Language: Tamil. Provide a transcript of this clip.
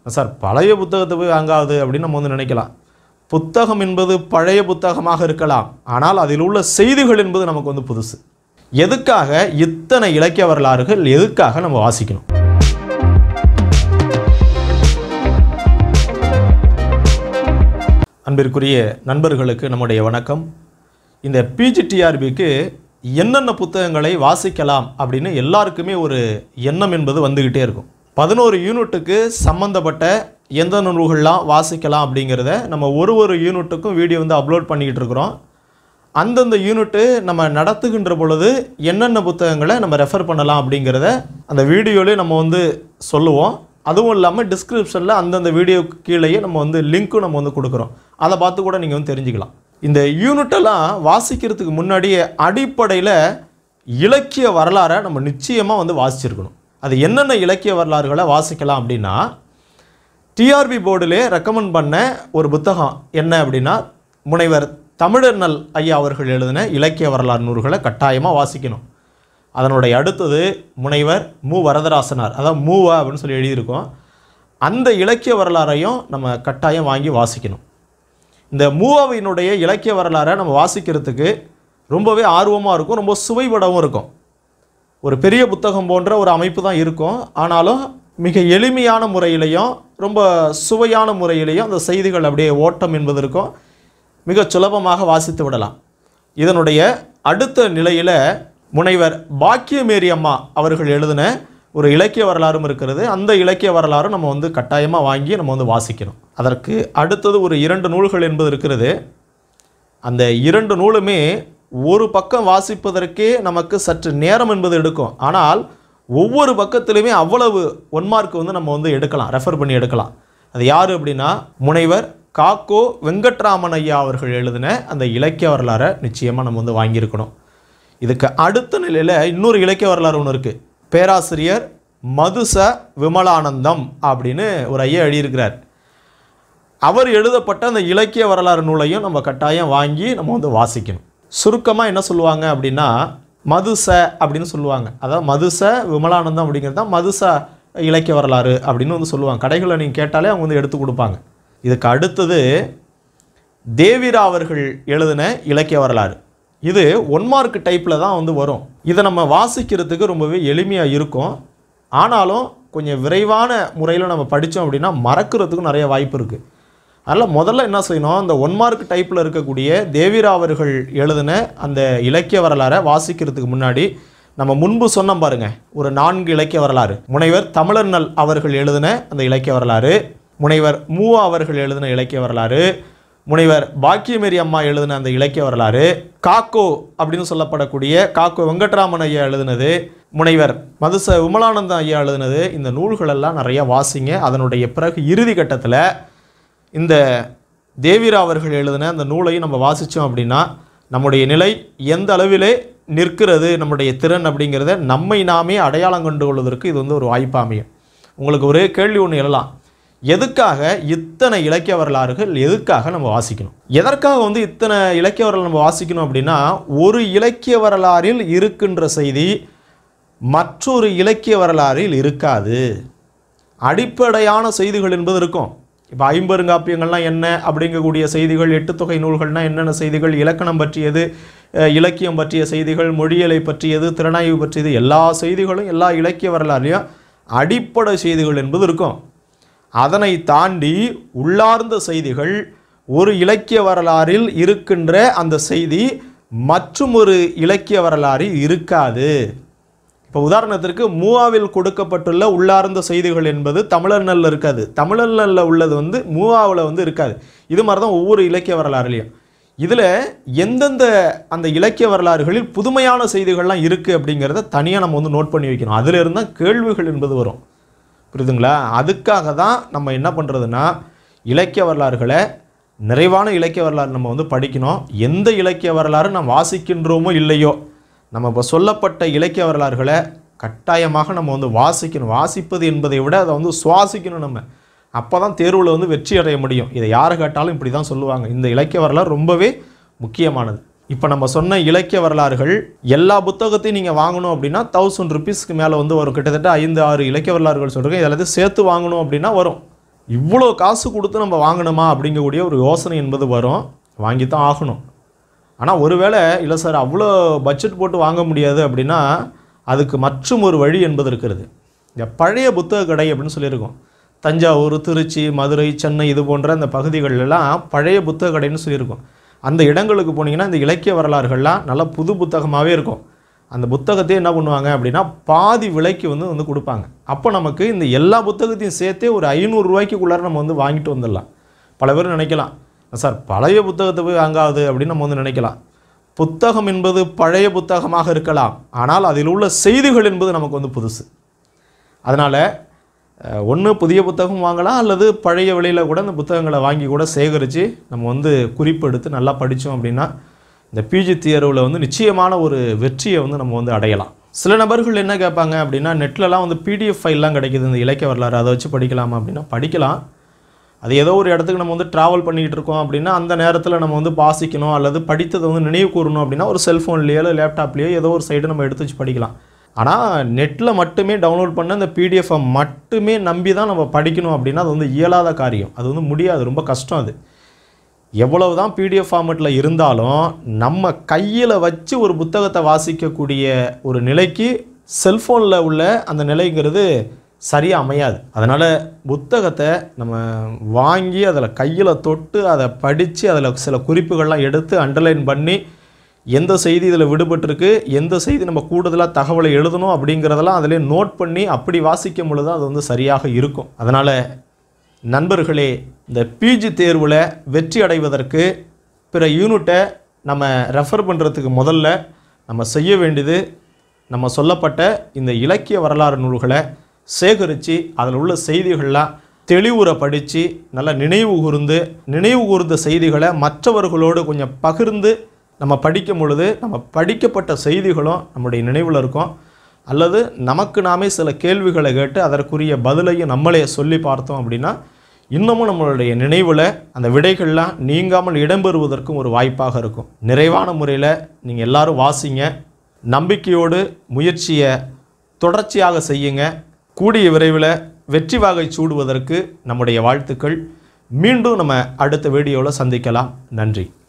சார் பழைய புத்தகத்தை போய் வாங்காது அப்படின்னு நம்ம வந்து நினைக்கலாம் புத்தகம் என்பது பழைய புத்தகமாக இருக்கலாம் ஆனால் அதில் உள்ள செய்திகள் என்பது நமக்கு வந்து புதுசு எதுக்காக இத்தனை இலக்கிய வரலாறுகள் எதுக்காக நம்ம வாசிக்கணும் அன்பிற்குரிய நண்பர்களுக்கு நம்முடைய வணக்கம் இந்த பிஜிடிஆர்பிக்கு என்னென்ன புத்தகங்களை வாசிக்கலாம் அப்படின்னு எல்லாருக்குமே ஒரு எண்ணம் என்பது வந்துக்கிட்டே இருக்கும் பதினோரு யூனிட்டுக்கு சம்மந்தப்பட்ட எந்த நூல்கள்லாம் வாசிக்கலாம் அப்படிங்கிறத நம்ம ஒரு ஒரு யூனிட்டுக்கும் வீடியோ வந்து அப்லோட் பண்ணிக்கிட்டு இருக்கிறோம் அந்தந்த யூனிட்டு நம்ம நடத்துகின்ற பொழுது என்னென்ன புத்தகங்களை நம்ம ரெஃபர் பண்ணலாம் அப்படிங்கிறத அந்த வீடியோலேயே நம்ம வந்து சொல்லுவோம் அதுவும் இல்லாமல் டிஸ்கிரிப்ஷனில் அந்தந்த வீடியோ கீழேயே நம்ம வந்து லிங்க்கும் நம்ம வந்து கொடுக்குறோம் அதை பார்த்து கூட நீங்கள் வந்து தெரிஞ்சுக்கலாம் இந்த யூனிட்டெல்லாம் வாசிக்கிறதுக்கு முன்னாடியே அடிப்படையில் இலக்கிய வரலாறை நம்ம நிச்சயமாக வந்து வாசிச்சிருக்கணும் அது என்னென்ன இலக்கிய வரலாறுகளை வாசிக்கலாம் அப்படின்னா டிஆர்பி போர்டிலே ரெக்கமெண்ட் பண்ண ஒரு புத்தகம் என்ன அப்படின்னா முனைவர் தமிழர்நல் ஐயா அவர்கள் எழுதின இலக்கிய வரலாறு நூல்களை கட்டாயமாக வாசிக்கணும் அதனுடைய அடுத்தது முனைவர் மு வரதராசனார் அதாவது மூவா அப்படின்னு சொல்லி எழுதியிருக்கோம் அந்த இலக்கிய வரலாறையும் நம்ம கட்டாயம் வாங்கி வாசிக்கணும் இந்த மூவாவினுடைய இலக்கிய வரலாறை நம்ம வாசிக்கிறதுக்கு ரொம்பவே ஆர்வமாக இருக்கும் ரொம்ப சுவைபடவும் இருக்கும் ஒரு பெரிய புத்தகம் போன்ற ஒரு அமைப்பு தான் இருக்கும் ஆனாலும் மிக எளிமையான முறையிலையும் ரொம்ப சுவையான முறையிலையும் அந்த செய்திகள் அப்படியே ஓட்டம் என்பது இருக்கும் மிக சுலபமாக வாசித்து விடலாம் இதனுடைய அடுத்த நிலையில் முனைவர் பாக்கியமேரி அம்மா அவர்கள் எழுதின ஒரு இலக்கிய வரலாறும் இருக்கிறது அந்த இலக்கிய வரலாறும் நம்ம வந்து கட்டாயமாக வாங்கி நம்ம வந்து வாசிக்கணும் அதற்கு அடுத்தது ஒரு இரண்டு நூல்கள் என்பது இருக்கிறது அந்த இரண்டு நூலுமே ஒரு பக்கம் வாசிப்பதற்கே நமக்கு சற்று நேரம் என்பது எடுக்கும் ஆனால் ஒவ்வொரு பக்கத்திலுமே அவ்வளவு ஒன்மார்க் வந்து நம்ம வந்து எடுக்கலாம் ரெஃபர் பண்ணி எடுக்கலாம் அது யார் அப்படின்னா முனைவர் காக்கோ வெங்கட்ராமன் ஐயா அவர்கள் எழுதின அந்த இலக்கிய வரலாறை நிச்சயமாக நம்ம வந்து வாங்கியிருக்கணும் இதுக்கு அடுத்த நிலையில் இன்னொரு இலக்கிய வரலாறு ஒன்று இருக்குது பேராசிரியர் மதுச விமலானந்தம் அப்படின்னு ஒரு ஐயா எழுதியிருக்கிறார் அவர் எழுதப்பட்ட அந்த இலக்கிய வரலாறு நூலையும் நம்ம கட்டாயம் வாங்கி நம்ம வந்து வாசிக்கணும் சுருக்கமாக என்ன சொல்லுவாங்க அப்படின்னா மதுச அப்படின்னு சொல்லுவாங்க அதாவது மதுச விமலானந்தம் அப்படிங்கிறது தான் மதுச இலக்கிய வரலாறு அப்படின்னு வந்து சொல்லுவாங்க கடைகளில் நீங்கள் கேட்டாலே அவங்க வந்து எடுத்து கொடுப்பாங்க இதுக்கு அடுத்தது தேவிரா அவர்கள் எழுதின இலக்கிய வரலாறு இது ஒன் மார்க் டைப்பில் தான் வந்து வரும் இதை நம்ம வாசிக்கிறதுக்கு ரொம்பவே எளிமையாக இருக்கும் ஆனாலும் கொஞ்சம் விரைவான முறையில் நம்ம படித்தோம் அப்படின்னா மறக்கிறதுக்கும் நிறைய வாய்ப்பு இருக்குது அதனால் முதல்ல என்ன செய்யணும் அந்த ஒன் மார்க் டைப்பில் இருக்கக்கூடிய தேவிரா அவர்கள் எழுதின அந்த இலக்கிய வரலாறை வாசிக்கிறதுக்கு முன்னாடி நம்ம முன்பு சொன்னோம் பாருங்க ஒரு நான்கு இலக்கிய வரலாறு முனைவர் தமிழர்நல் அவர்கள் எழுதின அந்த இலக்கிய வரலாறு முனைவர் மூவா அவர்கள் எழுதின இலக்கிய வரலாறு முனைவர் பாக்கியமேரி அம்மா எழுதின அந்த இலக்கிய வரலாறு காக்கோ அப்படின்னு சொல்லப்படக்கூடிய காக்கோ வெங்கட்ராமன் ஐயா எழுதினது முனைவர் மதுச விமலானந்த ஐயா எழுதினது இந்த நூல்களெல்லாம் நிறைய வாசிங்க அதனுடைய பிறகு இறுதி கட்டத்தில் இந்த தேவிரா அவர்கள் எழுதின அந்த நூலையும் நம்ம வாசித்தோம் அப்படின்னா நம்முடைய நிலை எந்த அளவிலே நிற்கிறது நம்முடைய திறன் அப்படிங்கிறத நம்மை நாமே அடையாளம் கண்டு கொள்வதற்கு இது வந்து ஒரு வாய்ப்பு அமையும் உங்களுக்கு ஒரே கேள்வி ஒன்று எழலாம் எதுக்காக இத்தனை இலக்கிய வரலாறுகள் எதுக்காக நம்ம வாசிக்கணும் எதற்காக வந்து இத்தனை இலக்கிய வரலாறு நம்ம வாசிக்கணும் அப்படின்னா ஒரு இலக்கிய வரலாறில் இருக்கின்ற செய்தி மற்றொரு இலக்கிய வரலாறில் இருக்காது அடிப்படையான செய்திகள் என்பது இருக்கும் இப்போ ஐம்பெருங்காப்பியங்கள்லாம் என்ன அப்படிங்கக்கூடிய செய்திகள் எட்டு தொகை நூல்கள்னால் என்னென்ன செய்திகள் இலக்கணம் பற்றியது அஹ், இலக்கியம் பற்றிய செய்திகள் மொழியலை பற்றியது திறனாய்வு பற்றியது எல்லா செய்திகளும் எல்லா இலக்கிய வரலாறுலையும் அடிப்படை செய்திகள் என்பது இருக்கும் அதனை தாண்டி உள்ளார்ந்த செய்திகள் ஒரு இலக்கிய வரலாறில் இருக்கின்ற அந்த செய்தி மற்றும் ஒரு இலக்கிய வரலாறில் இருக்காது இப்போ உதாரணத்திற்கு மூவாவில் கொடுக்கப்பட்டுள்ள உள்ளார்ந்த செய்திகள் என்பது தமிழர்நல்ல இருக்காது தமிழர்நல்ல உள்ளது வந்து மூவாவில் வந்து இருக்காது இது மாதிரி தான் ஒவ்வொரு இலக்கிய வரலாறுலையும் இதில் எந்தெந்த அந்த இலக்கிய வரலாறுகளில் புதுமையான செய்திகள்லாம் இருக்குது அப்படிங்கிறத தனியாக நம்ம வந்து நோட் பண்ணி வைக்கணும் அதில் இருந்தால் கேள்விகள் என்பது வரும் புரியுதுங்களா அதுக்காக தான் நம்ம என்ன பண்ணுறதுன்னா இலக்கிய வரலாறுகளை நிறைவான இலக்கிய வரலாறு நம்ம வந்து படிக்கணும் எந்த இலக்கிய வரலாறு நாம் வாசிக்கின்றோமோ இல்லையோ நம்ம இப்போ சொல்லப்பட்ட இலக்கிய வரலாறுகளை கட்டாயமாக நம்ம வந்து வாசிக்கணும் வாசிப்பது என்பதை விட அதை வந்து சுவாசிக்கணும் நம்ம அப்போ தான் தேர்வில் வந்து வெற்றி அடைய முடியும் இதை யாரை கேட்டாலும் இப்படி தான் சொல்லுவாங்க இந்த இலக்கிய வரலாறு ரொம்பவே முக்கியமானது இப்போ நம்ம சொன்ன இலக்கிய வரலாறுகள் எல்லா புத்தகத்தையும் நீங்கள் வாங்கணும் அப்படின்னா தௌசண்ட் ருபீஸ்க்கு மேலே வந்து வரும் கிட்டத்தட்ட ஐந்து ஆறு இலக்கிய வரலாறுகள் சொல்கிறேன் இது எல்லாத்தையும் சேர்த்து வாங்கணும் அப்படின்னா வரும் இவ்வளோ காசு கொடுத்து நம்ம வாங்கணுமா அப்படிங்கக்கூடிய ஒரு யோசனை என்பது வரும் வாங்கி தான் ஆகணும் ஆனால் ஒருவேளை இல்லை சார் அவ்வளோ பட்ஜெட் போட்டு வாங்க முடியாது அப்படின்னா அதுக்கு மற்றும் ஒரு வழி என்பது இருக்கிறது இந்த பழைய புத்தக கடை அப்படின்னு சொல்லியிருக்கோம் தஞ்சாவூர் திருச்சி மதுரை சென்னை இது போன்ற அந்த பகுதிகளெல்லாம் பழைய புத்தக கடைன்னு சொல்லியிருக்கோம் அந்த இடங்களுக்கு போனீங்கன்னா இந்த இலக்கிய வரலாறுகள்லாம் நல்ல புது புத்தகமாகவே இருக்கும் அந்த புத்தகத்தையே என்ன பண்ணுவாங்க அப்படின்னா பாதி விலைக்கு வந்து வந்து கொடுப்பாங்க அப்போ நமக்கு இந்த எல்லா புத்தகத்தையும் சேர்த்தே ஒரு ஐநூறுரூவாய்க்குள்ளார நம்ம வந்து வாங்கிட்டு வந்துடலாம் பல பேர் நினைக்கலாம் சார் பழைய புத்தகத்தை போய் வாங்காது அப்படின்னு நம்ம வந்து நினைக்கலாம் புத்தகம் என்பது பழைய புத்தகமாக இருக்கலாம் ஆனால் அதில் உள்ள செய்திகள் என்பது நமக்கு வந்து புதுசு அதனால் ஒன்று புதிய புத்தகம் வாங்கலாம் அல்லது பழைய விலையில் கூட இந்த புத்தகங்களை வாங்கி கூட சேகரித்து நம்ம வந்து குறிப்பெடுத்து நல்லா படித்தோம் அப்படின்னா இந்த பிஜி தேர்வில் வந்து நிச்சயமான ஒரு வெற்றியை வந்து நம்ம வந்து அடையலாம் சில நபர்கள் என்ன கேட்பாங்க அப்படின்னா நெட்லலாம் வந்து பிடிஎஃப் ஃபைல்லாம் கிடைக்குது இந்த இலக்கிய வரலாறு அதை வச்சு படிக்கலாமா அப்படின்னா படிக்கலாம் அது ஏதோ ஒரு இடத்துக்கு நம்ம வந்து ட்ராவல் பண்ணிக்கிட்டு இருக்கோம் அப்படின்னா அந்த நேரத்தில் நம்ம வந்து வாசிக்கணும் அல்லது படித்ததை வந்து நினைவு கூறணும் அப்படின்னா ஒரு செல்ஃபோன்லேயோ இல்லை லேப்டாப்லேயோ ஏதோ ஒரு சைடு நம்ம எடுத்து வச்சு படிக்கலாம் ஆனால் நெட்டில் மட்டுமே டவுன்லோட் பண்ண இந்த பிடிஎஃப்பை மட்டுமே நம்பி தான் நம்ம படிக்கணும் அப்படின்னா அது வந்து இயலாத காரியம் அது வந்து முடியாது ரொம்ப கஷ்டம் அது எவ்வளவு தான் பிடிஎஃப் ஃபார்மெட்டில் இருந்தாலும் நம்ம கையில் வச்சு ஒரு புத்தகத்தை வாசிக்கக்கூடிய ஒரு நிலைக்கு செல்ஃபோனில் உள்ள அந்த நிலைங்கிறது சரியாக அமையாது அதனால் புத்தகத்தை நம்ம வாங்கி அதில் கையில் தொட்டு அதை படித்து அதில் சில குறிப்புகள்லாம் எடுத்து அண்டர்லைன் பண்ணி எந்த செய்தி இதில் விடுபட்டிருக்கு எந்த செய்தி நம்ம கூடுதலாக தகவலை எழுதணும் அப்படிங்கிறதெல்லாம் அதிலே நோட் பண்ணி அப்படி வாசிக்கும் பொழுது அது வந்து சரியாக இருக்கும் அதனால் நண்பர்களே இந்த பிஜி தேர்வில் வெற்றி அடைவதற்கு பிற யூனிட்டை நம்ம ரெஃபர் பண்ணுறதுக்கு முதல்ல நம்ம செய்ய வேண்டியது நம்ம சொல்லப்பட்ட இந்த இலக்கிய வரலாறு நூல்களை சேகரித்து அதில் உள்ள செய்திகள்லாம் தெளிவுற படித்து நல்லா நினைவு கூர்ந்து நினைவு கூர்ந்த செய்திகளை மற்றவர்களோடு கொஞ்சம் பகிர்ந்து நம்ம படிக்கும் பொழுது நம்ம படிக்கப்பட்ட செய்திகளும் நம்முடைய நினைவில் இருக்கும் அல்லது நமக்கு நாமே சில கேள்விகளை கேட்டு அதற்குரிய பதிலையும் நம்மளே சொல்லி பார்த்தோம் அப்படின்னா இன்னமும் நம்மளுடைய நினைவில் அந்த விடைகள்லாம் நீங்காமல் இடம்பெறுவதற்கும் ஒரு வாய்ப்பாக இருக்கும் நிறைவான முறையில் நீங்கள் எல்லாரும் வாசிங்க நம்பிக்கையோடு முயற்சியை தொடர்ச்சியாக செய்யுங்க கூடிய விரைவில் வெற்றி வாகை சூடுவதற்கு நம்முடைய வாழ்த்துக்கள் மீண்டும் நம்ம அடுத்த வீடியோவில் சந்திக்கலாம் நன்றி